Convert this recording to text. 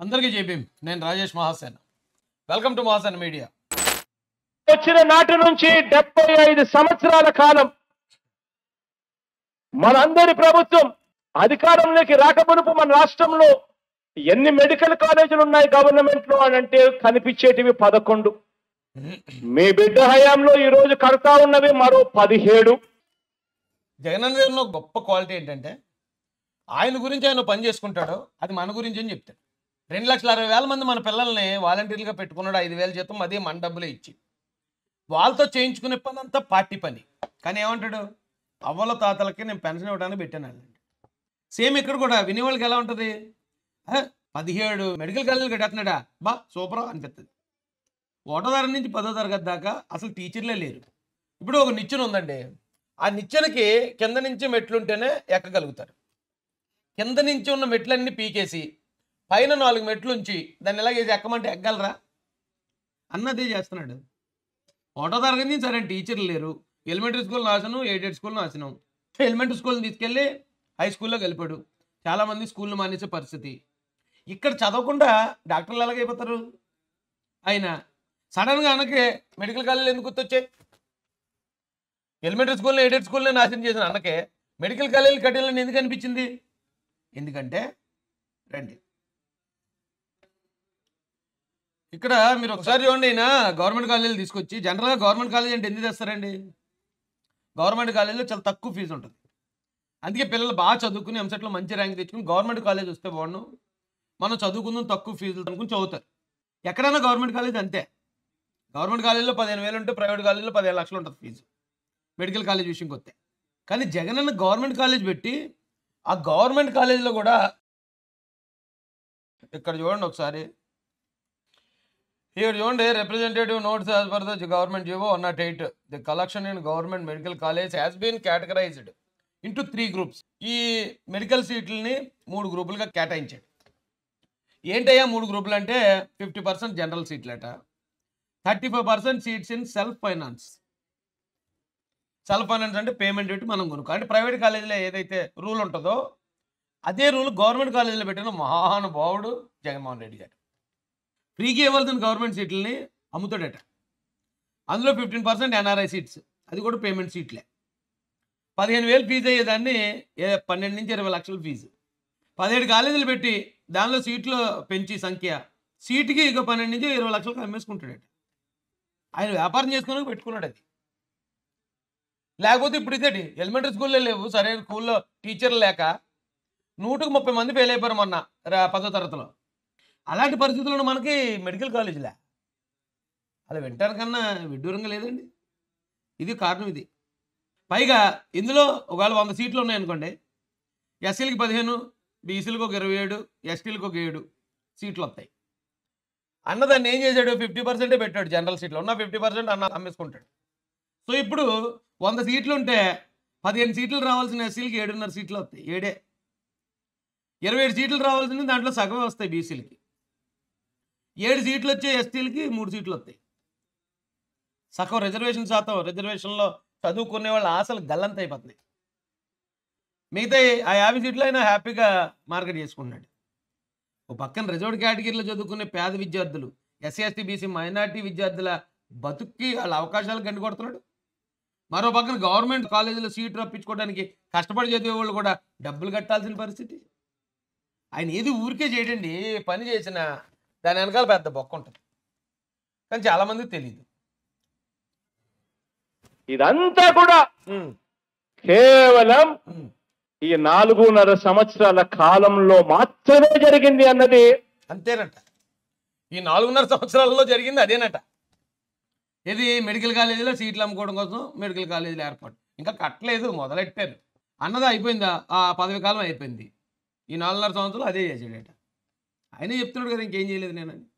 అందరికీ చెప్పి నేను Rajesh Mahasen welcome to Mahasen media వచ్చిన నాటి నుంచి డెబ్బై ఐదు సంవత్సరాల కాలం మనందరి ప్రభుత్వం అధికారంలోకి రాకమునుపు మన రాష్ట్రంలో ఎన్ని మెడికల్ కాలేజీలు ఉన్నాయి గవర్నమెంట్ లో అని అంటే కనిపించేటివి పదకొండు మీ బిడ్డ హయాంలో ఈ రోజు కడతా ఉన్నవి మరో పదిహేడు జగనన్న గారిలో ఒక గొప్ప క్వాలిటీ ఏంటంటే ఆయన గురించి ఆయన పని చేసుకుంటాడు అది మన గురించి అని చెప్తాడు రెండు లక్షల అరవై వేల మంది మన పిల్లల్ని వాలంటీర్లుగా పెట్టుకున్నాడు ఐదు వేల జీతం అదే మన డబ్బులే ఇచ్చి వాళ్ళతో చేయించుకునే పని అంతా పార్టీ పని కానీ ఏమంటాడు అవ్వల తాతలకి నేను పెన్షన్ ఇవ్వడానికి పెట్టాను అండి సేమ్ ఇక్కడ కూడా వినేవాళ్ళకి ఎలా ఉంటుంది "ఆ, పదిహేడు మెడికల్ కాలేజీలు కట్టేస్తున్నాడా బా సూపర్ అనిపిస్తుంది ఒకటో తరగతి నుంచి పదో తరగతి దాకా అసలు టీచర్లే లేరు ఇప్పుడు ఒక నిచ్చెన ఉందండి ఆ నిచ్చెనకి కింద నుంచి మెట్లు ఉంటేనే ఎక్కగలుగుతారు కింద నుంచి ఉన్న మెట్లన్నీ పీకేసి పైన నాలుగు మెట్లు ఉంచి దాన్ని ఎలాగేసి ఎక్కమంటే ఎక్కగలరా అన్నదే చేస్తున్నాడు ఒకటో తరగతి నుంచి సరే టీచర్లు లేరు ఎలిమెంటరీ స్కూల్ నాశనం ఎయిడెడ్ స్కూల్ నాశనం ఎలిమెంటరీ స్కూల్ని తీసుకెళ్ళి హై స్కూల్లో కలిపాడు చాలామంది స్కూల్ని మానేసే పరిస్థితి ఇక్కడ చదవకుండా డాక్టర్లు ఎలాగైపోతారు ఆయన సడన్గా అనకే మెడికల్ కాలేజీలు ఎందుకు గుర్తొచ్చాయి ఎలిమెంటరీ స్కూల్లో ఎయిడెడ్ స్కూల్ని నాశనం చేసిన అన్నకే మెడికల్ కాలేజీలు కట్టాలని ఎందుకు అనిపించింది ఎందుకంటే రండి ఇక్కడ మీరు ఒకసారి చూడండి అయినా గవర్నమెంట్ కాలేజీలు తీసుకొచ్చి జనరల్గా గవర్నమెంట్ కాలేజీ అంటే ఎందుకు తెస్తారండి గవర్నమెంట్ కాలేజీలో చాలా తక్కువ ఫీజు ఉంటుంది అందుకే పిల్లలు బాగా చదువుకుని ఎంసెట్లో మంచి ర్యాంక్ తెచ్చుకుని గవర్నమెంట్ కాలేజ్ వస్తే బాగుండు మనం చదువుకుందాం తక్కువ ఫీజులు అనుకుని చదువుతారు ఎక్కడైనా గవర్నమెంట్ కాలేజ్ అంతే గవర్నమెంట్ కాలేజీలో పదిహేను వేలు ఉంటే ప్రైవేట్ కాలేజీలో పదిహేను లక్షలు ఉంటుంది ఫీజు మెడికల్ కాలేజ్ విషయంకి వస్తే కానీ జగన్ అన్న గవర్నమెంట్ కాలేజ్ పెట్టి ఆ గవర్నమెంట్ కాలేజీలో కూడా ఇక్కడ చూడండి ఒకసారి ఇక్కడ చూడండి representative notes as per the government GO one not eight the collection in government medical college has been categorised into three groups ఈ మెడికల్ సీట్లని మూడు గ్రూపులుగా కేటాయించాడు ఏంటయ్యా మూడు గ్రూపులు అంటే ఫిఫ్టీ పర్సెంట్ జనరల్ సీట్లట thirty five percent seats in self finance self finance అంటే పేమెంట్ పెట్టి మనం కొనుక్కో అంటే ప్రైవేట్ కాలేజీలో ఏదైతే రూల్ ఉంటుందో అదే రూల్ గవర్నమెంట్ కాలేజీలో పెట్టిన మహానుభావుడు జగన్మోహన్ రెడ్డి గారు ఫ్రీగా ఇవ్వాల్సిన గవర్నమెంట్ సీట్లని అమ్ముతాడట అందులో ఫిఫ్టీన్ పర్సెంట్ ఎన్ఆర్ఐ సీట్స్ అది కూడా పేమెంట్ సీట్లే పదిహేను వేలు ఫీజు అయ్యేదాన్ని ఏ- పన్నెండు నుంచి ఇరవై లక్షల ఫీజు పదిహేడు కాలేజీలు పెట్టి దానిలో సీట్లు పెంచి సంఖ్య సీటుకి ఇక పన్నెండు నుంచి ఇరవై లక్షలకు అమ్మేసుకుంటాడట ఆయన వ్యాపారం చేసుకుని పెట్టుకున్నాడు అది లేకపోతే ఇప్పుడు ఇదేటి ఎలిమెంటరీ స్కూల్లో లేవు సరైన స్కూల్లో టీచర్లు లేక నూటికి ముప్పై మంది ఫెయిల్ అయిపోయారు మొన్న రా- పదో తరగతిలో అలాంటి పరిస్థితుల్లో మనకి మెడికల్ కాలేజీలే అలా వింటారు కన్నా విడ్డూరంగా లేదండి ఇది కారణం ఇది పైగా ఇందులో ఒకవేళ వంద సీట్లు ఉన్నాయనుకోండి ఎస్సీలకి పదిహేను బీసీలకు ఒక ఇరవై ఏడు ఎస్టీలకు ఒక ఏడు సీట్లు వస్తాయి అన్న దాన్ని ఏం చేశాడు ఫిఫ్టీ పర్సెంటే పెట్టాడు జనరల్ సీట్లు ఉన్న ఫిఫ్టీ పర్సెంట్ అన్న అమ్మేసుకుంటాడు సో ఇప్పుడు వంద సీట్లు ఉంటే పదిహేను సీట్లు రావాల్సిన ఎస్సీలకి ఏడున్నర సీట్లు వస్తాయి ఏడే ఇరవై ఏడు సీట్లు రావాల్సింది దాంట్లో సగమే వస్తాయి బీసీలకి ఏడు సీట్లు వచ్చే ఎస్టీలకి మూడు సీట్లు వస్తాయి సగం రిజర్వేషన్ శాతం రిజర్వేషన్లో చదువుకునే వాళ్ళ ఆశలు గల్లంత అయిపోతున్నాయి మిగతా ఆ యాభై సీట్లు అయినా హ్యాపీగా మార్కెట్ చేసుకుంటున్నాడు ఓ పక్కన రిజర్వ్డ్ కేటగిరీలో చదువుకునే పేద విద్యార్థులు ఎస్సీ ఎస్టీ బీసీ మైనార్టీ విద్యార్థుల బతుక్కి వాళ్ళ అవకాశాలు గండి కొడుతున్నాడు మరో పక్కన గవర్నమెంట్ కాలేజీలో సీట్ రప్పించుకోవడానికి కష్టపడి చదివే వాళ్ళు కూడా డబ్బులు కట్టాల్సిన పరిస్థితి ఆయన ఏది ఊరికే చేయడండి ఏ పని చేసినా దాని వెనకాల పెద్ద బొక్క ఉంటుంది కానీ చాలామందికి తెలియదు ఇదంతా కూడా కేవలం ఈ నాలుగున్నర సంవత్సరాల కాలంలో మాత్రమే జరిగింది అన్నది అంతేనట ఈ నాలుగున్నర సంవత్సరాలలో జరిగింది అదేనట ఇది మెడికల్ కాలేజీలో సీట్లు అమ్ముకోవడం కోసం మెడికల్ కాలేజీలో ఏర్పాటు ఇంకా కట్టలేదు మొదలెట్టారు అన్నది అయిపోయిందా ఆ పదవి కాలం అయిపోయింది ఈ నాలుగున్నర సంవత్సరాలు అదే చేసాడట ఆయనే చెప్తున్నాడు కదా ఇంకేం చేయలేదు నేనని